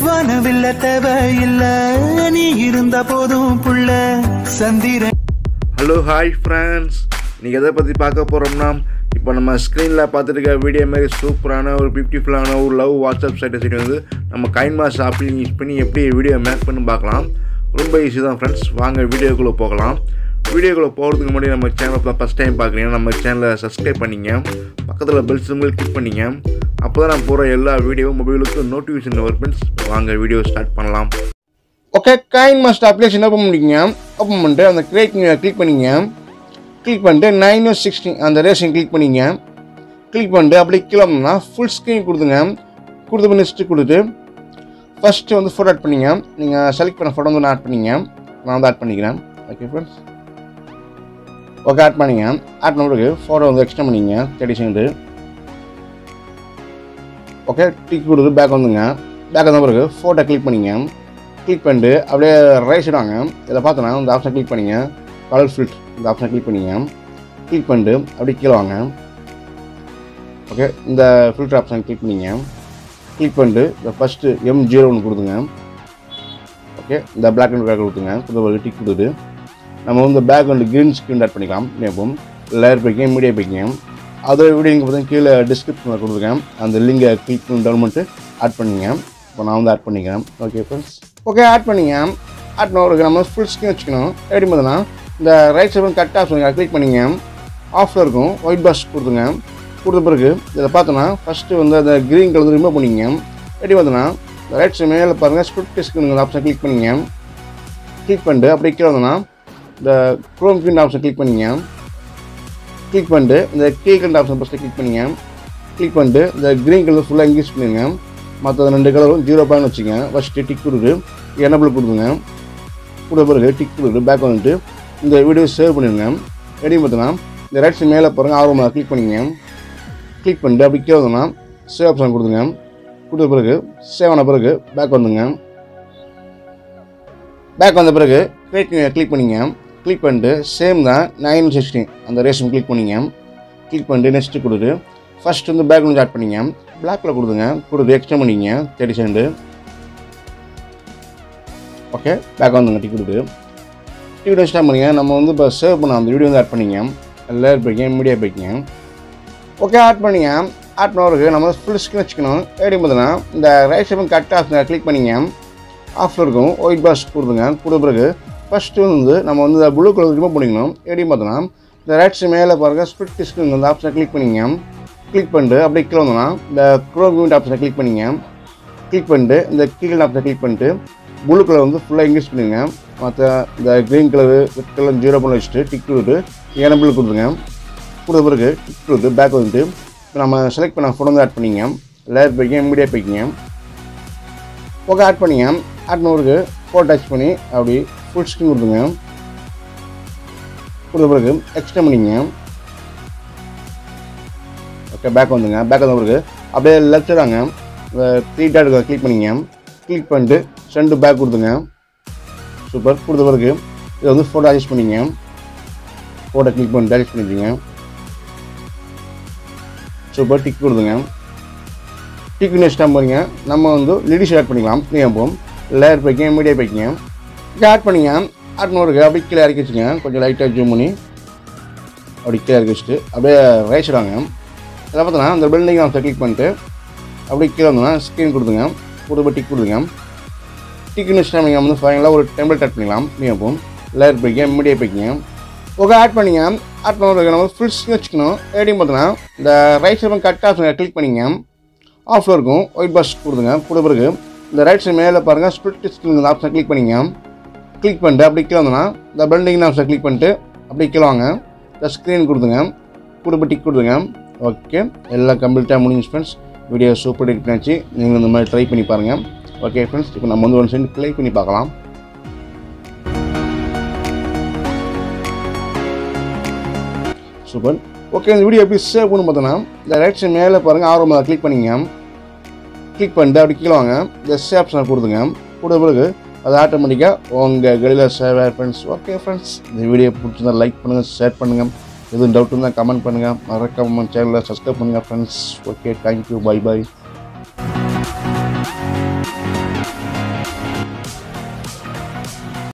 வானவில்ல தேவையில்ல நீ இருந்த போதும் புள்ள சந்திரன் ஹலோ ஹாய் ஃப்ரெண்ட்ஸ் நீங்கள் எதை பற்றி பார்க்க போகிறோம்னா இப்போ நம்ம ஸ்க்ரீனில் பார்த்துட்டு இருக்க வீடியோ மாதிரி சூப்பரான ஒரு பியூட்டிஃபுல்லான ஒரு லவ் வாட்ஸ்அப் ஸ்டேட்டஸ் வந்து நம்ம கைன்மாஸ் ஆப்பில் யூஸ் பண்ணி எப்படி வீடியோ மேக் பண்ணி பார்க்கலாம் ரொம்ப ஈஸி தான் ஃப்ரெண்ட்ஸ் வாங்க வீடியோக்குள்ளே போகலாம் வீடியோக்குள்ளே போகிறதுக்கு முன்னாடி நம்ம சேனலை ஃபஸ்ட் டைம் பார்க்குறீங்கன்னா நம்ம சேனலை சப்ஸ்கிரைப் பண்ணிங்க பக்கத்தில் பெல் சிம்பிள் கிளிக் பண்ணிங்க அப்போ தான் நான் போகிற எல்லா வீடியோவும் மொபைலுக்கு நோட்டிஃபிகேஷன் வரும் ஃப்ரெண்ட்ஸ் வாங்க வீடியோ ஸ்டார்ட் பண்ணலாம் okay coin master application open பண்ணிக்கங்க ஓப்பன் பண்ணிட்டு அந்த கிரியேட் கிளிக் பண்ணிங்க கிளிக் பண்ணிட்டு நைன் சிக்ஸ்டீன் அந்த ரேஷன் கிளிக் பண்ணிங்க கிளிக் பண்ணிட்டு அப்படி கிளம்புனா ஃபுல் ஸ்க்ரீன் கொடுத்துங்க கொடுத்து பண்ணிட்டு கொடுத்துட்டு ஃபஸ்ட்டு வந்து ஃபோட்டோ ஆட் பண்ணிங்க நீங்கள் செலக்ட் பண்ண ஃபோட்டோ வந்து ஆட் பண்ணிங்க நான் வந்து ஆட் பண்ணிக்கிறேன் ஓகே ஃப்ரெண்ட்ஸ் ஓகே ஆட் பண்ணிங்க ஆட் பண்ண பிறகு ஃபோட்டோ வந்து எக்ஸ்டெண்ட் பண்ணிங்க தேர்ட்டி செகண்டு ஓகே டிக் கொடுத்து பேக் வந்துங்க பேக் வந்த பிறகு ஃபோட்டோ கிளிக் பண்ணிங்க கிளிக் பண்ணிட்டு அப்படியே ரைட் சைடு வாங்க இதில் பார்த்தோன்னா இந்த ஆப்ஷன் கிளிக் பண்ணிங்க கலர் ஃபில்ட் இந்த ஆப்ஷனை கிளிக் பண்ணிங்க கிளிக் பண்ணிட்டு அப்படியே கீழே வாங்க ஓகே இந்த ஃபில்டர் ஆப்ஷன் கிளிக் பண்ணிங்க கிளிக் பண்ணிட்டு இந்த ஃபஸ்ட்டு எம் ஜீரோ ஒன்று கொடுத்துங்க ஓகே இந்த பிளாக் அண்ட் கலர் கொடுத்துங்க கொடுத்த டிக் கொடுத்துட்டு நம்ம வந்து பேக் வந்து க்ரீன் ஸ்க்ரீன் ஆட் பண்ணிக்கலாம் நேப்போம் லேயர் பைக்கிங் மீடியா பைக்கிங் அதோட வீடியோ லிங்க் பார்த்தீங்கன்னா கீழே டிஸ்கிரிப்ஷனில் கொடுத்துருக்கேன் அந்த லிங்கை கிளிக் பண்ணி டவுன்மெண்ட்டு ஆட் பண்ணிங்க இப்போ நான் வந்து ஆட் பண்ணிக்கிறேன் ஓகே ஃப்ரெண்ட்ஸ் ஓகே ஆட் பண்ணிங்க ஆட் பண்ண நம்ம ஃபுல் ஸ்க்ரீன் வச்சுக்கணும் எப்படி பார்த்தோன்னா இந்த right side cut option click பண்ணிங்க ஆஃபில் இருக்கும் ஒயிட் பாஸ் கொடுத்துங்க கொடுத்த பிறகு இதில் பார்த்தோன்னா ஃபஸ்ட்டு வந்து அந்த க்ரீன் கலர் ரிமூவ் பண்ணிங்க எப்படி பார்த்தோன்னா இந்த ரைட் சைடு மேலே பாருங்கள் ஸ்பிட் டிஸ்க்கு ஆப்ஷன் கிளிக் பண்ணிங்க கிளிக் பண்ணிட்டு அப்படியே கீழே வந்தோன்னா இந்த க்ரோம் கிரீன் ஆப்ஷன் கிளிக் பண்ணிங்க கிளிக் பண்ணிட்டு இந்த கீ கண்ட் ஆப்ஷன் ஃபஸ்ட்டு கிளிக் பண்ணிங்க கிளிக் பண்ணிட்டு இந்த க்ரீன் கலர் ஃபுல்லாக இங்கிலீஷ் பண்ணுங்க மற்ற ரெண்டு கலரும் ஜீரோ பாயிண்ட் வச்சுங்க ஃபஸ்ட்டு டிக் கொடுத்து எனபிள் கொடுத்துங்க கொடுத்த பிறகு டிக் கொடுத்து பேக் வந்துட்டு இந்த வீடியோ சேவ் பண்ணிடுங்க ரெடி பார்த்தோன்னா இந்த ரைட்ஸ் மேலே பாருங்க ஆர்வம் கிளிக் பண்ணிங்க கிளிக் பண்ணிட்டு அப்படி கீழே வந்தோன்னா சேவ் ஆப்ஷன் கொடுத்துங்க கொடுத்த பிறகு சேவ் ஆன பிறகு பேக் வந்துங்க பேக் வந்த பிறகு கிரியேட் கிளிக் பண்ணிங்க கிளிக் பண்ணிட்டு சேம் தான் நைன் சிக்ஸ்டீன் அந்த ரேஷன் கிளிக் பண்ணிங்க கிளிக் பண்ணிட்டு நெக்ஸ்ட்டு கொடுத்து ஃபஸ்ட் வந்து பேக் வந்து ஆட் பண்ணிங்க பிளாக்ல கொடுத்துங்க கொடுத்து எக்ஸ்டெண்ட் பண்ணிங்க தேர்ட்டி செகண்டு ஓகே பேக் வந்துங்க டிக் கொடுத்து டிக்கெட் வச்சுட்டா பண்ணிங்க நம்ம வந்து இப்போ சேவ் பண்ண அந்த வீடியோ வந்து ஆட் பண்ணிங்க லேயர் போய்க்கிங்க மீடியா போய்க்கிங்க ஓகே ஆட் பண்ணிங்க ஆட் பண்ணவருக்கு நம்ம ஃபுல் ஸ்க்ரீன் வச்சுக்கணும் எப்படி பார்த்தீங்கன்னா இந்த right side cut off click பண்ணிங்க ஆஃபில் இருக்கும் ஒயிட் பாஸ் கொடுத்துங்க கொடுத்த பிறகு ஃபஸ்ட்டு வந்து நம்ம வந்து இந்த ப்ளூ கலர் ரிமூவ் பண்ணிக்கணும் எப்படி பார்த்தோன்னா இந்த ரைட் சைடு மேலே பாருங்கள் ஸ்பிட் டிஸ்க்கு இந்த ஆப்ஷனை கிளிக் பண்ணிங்க கிளிக் பண்ணிட்டு அப்படியே கீழே வந்தோன்னா இந்த க்ரோம் யூனிட் ஆப்ஷனை கிளிக் பண்ணிங்க கிளிக் பண்ணிட்டு இந்த கீழ் ஆப்ஷனை கிளிக் பண்ணிட்டு ப்ளூ கலர் வந்து ஃபுல்லாக இங்கிலீஷ் பண்ணுங்க மற்ற இந்த green colour red colour zero பண்ணி வச்சுட்டு டிக் கொடுத்து எனபிள் கொடுத்துங்க கொடுத்த பிறகு டிக் கொடுத்து பேக் வந்துட்டு இப்போ நம்ம செலக்ட் பண்ண ஃபோட்டோ வந்து ஆட் பண்ணிங்க லேயர் போய்க்கிங்க மீடியா போய்க்கிங்க ஓகே ஆட் பண்ணிங்க ஆட் பண்ணவருக்கு ஃபோட்டோ டச் பண்ணி அப்படி ஃபுல் ஸ்க்ரீன் கொடுத்துங்க கொடுத்த பிறகு எக்ஸ்டெண்ட் பண்ணிங்க ஓகே பேக் வந்துங்க பேக் வந்த பிறகு அப்படியே லெஃப்ட் சைடாங்க த்ரீ டாட் கிளிக் பண்ணிங்க கிளிக் பண்ணிட்டு சென்டு பேக் கொடுத்துங்க சூப்பர் கொடுத்த பிறகு இதை வந்து ஃபோட்டோ அட்ஜஸ்ட் பண்ணிங்க ஃபோட்டோ கிளிக் பண்ணி அட்ஜஸ்ட் பண்ணிக்கிங்க சூப்பர் டிக் கொடுத்துங்க டிக் நெக்ஸ்ட் டைம் பாருங்க நம்ம வந்து லிடிஸ் ஆட் பண்ணிக்கலாம் நீங்கள் போகும் லேயர் பைக்கிங்க மீடியா பைக்கிங்க இதை ஆட் பண்ணிங்க ஆட் பண்ணி அப்படியே கீழே இறக்கி வச்சுங்க கொஞ்சம் லைட்டாக ஜூம் பண்ணி அப்படி கீழே இறக்கி வச்சுட்டு அப்படியே ரைட் சைடாங்க இதில் பார்த்தோன்னா அந்த பில்டிங் ஆஃப் கிளிக் பண்ணிட்டு அப்படியே கீழே வந்தோன்னா ஸ்க்ரீன் கொடுத்துங்க கொடுத்து டிக் கொடுத்துங்க டிக் நெக்ஸ்ட் டைம் நீங்கள் வந்து ஃபைனலாக ஒரு டெம்பிள் ஆட் பண்ணிக்கலாம் நீங்கள் போகும் லேயர் பைக்கிங்க மீடியா பைக்கிங்க ஓகே ஆட் பண்ணிங்க ஆட் பண்ணுறதுக்கு நம்ம ஃபுல் ஸ்க்ரீன் வச்சுக்கணும் எப்படின்னு பார்த்தோன்னா இந்த right side cut off click பண்ணிங்க ஆஃபில் இருக்கும் ஒயிட் பாஸ் கொடுத்துங்க கொடுத்த பிறகு இந்த ரைட் சைடு மேலே பாருங்கள் ஸ்பிளிட் ஸ்க்ரீன் இந்த ஆப்ஷனை கிளிக் பண்ணிங்க கிளிக் பண்ணிட்டு அப்படி கீழே வந்தோன்னா இந்த பில்டிங் ஆப்ஷனை கிளிக் பண்ணிட்டு அப்படி கீழே வாங்க இந்த ஸ்க்ரீன் கொடுத்துங்க கொடுப்ப டிக் கொடுத்துங்க ஓகே எல்லாம் கம்ப்ளீட்டாக முடிஞ்சு ஃப்ரெண்ட்ஸ் வீடியோ சூப்பர் எடிட் பண்ணிச்சு நீங்கள் இந்த மாதிரி ட்ரை பண்ணி பாருங்கள் ஓகே ஃப்ரெண்ட்ஸ் இப்போ நம்ம வந்து ஒன் செகண்ட் ப்ளே பண்ணி பார்க்கலாம் சூப்பர் ஓகே இந்த வீடியோ எப்படி சேவ் பண்ணு பார்த்தோன்னா இந்த ரைட் சைடு மேலே பாருங்கள் ஆர்வம் அதை கிளிக் பண்ணிங்க கிளிக் பண்ணிட்டு அப்படி கீழே வாங்க இந்த சேவ் ஆப்ஷனை கொடுத்துங்க கொடுத்த பிறகு அது ஆட்டோமேட்டிக்காக உங்கள் கடியில் சேவ் ஆகிற ஃப்ரெண்ட்ஸ் ஓகே ஃப்ரெண்ட்ஸ் இந்த வீடியோ பிடிச்சிருந்தா லைக் பண்ணுங்கள் ஷேர் பண்ணுங்கள் எதுவும் டவுட் இருந்தால் கமெண்ட் பண்ணுங்கள் மறக்காம சேனலில் சப்ஸ்கிரைப் பண்ணுங்கள் friends okay thank you bye by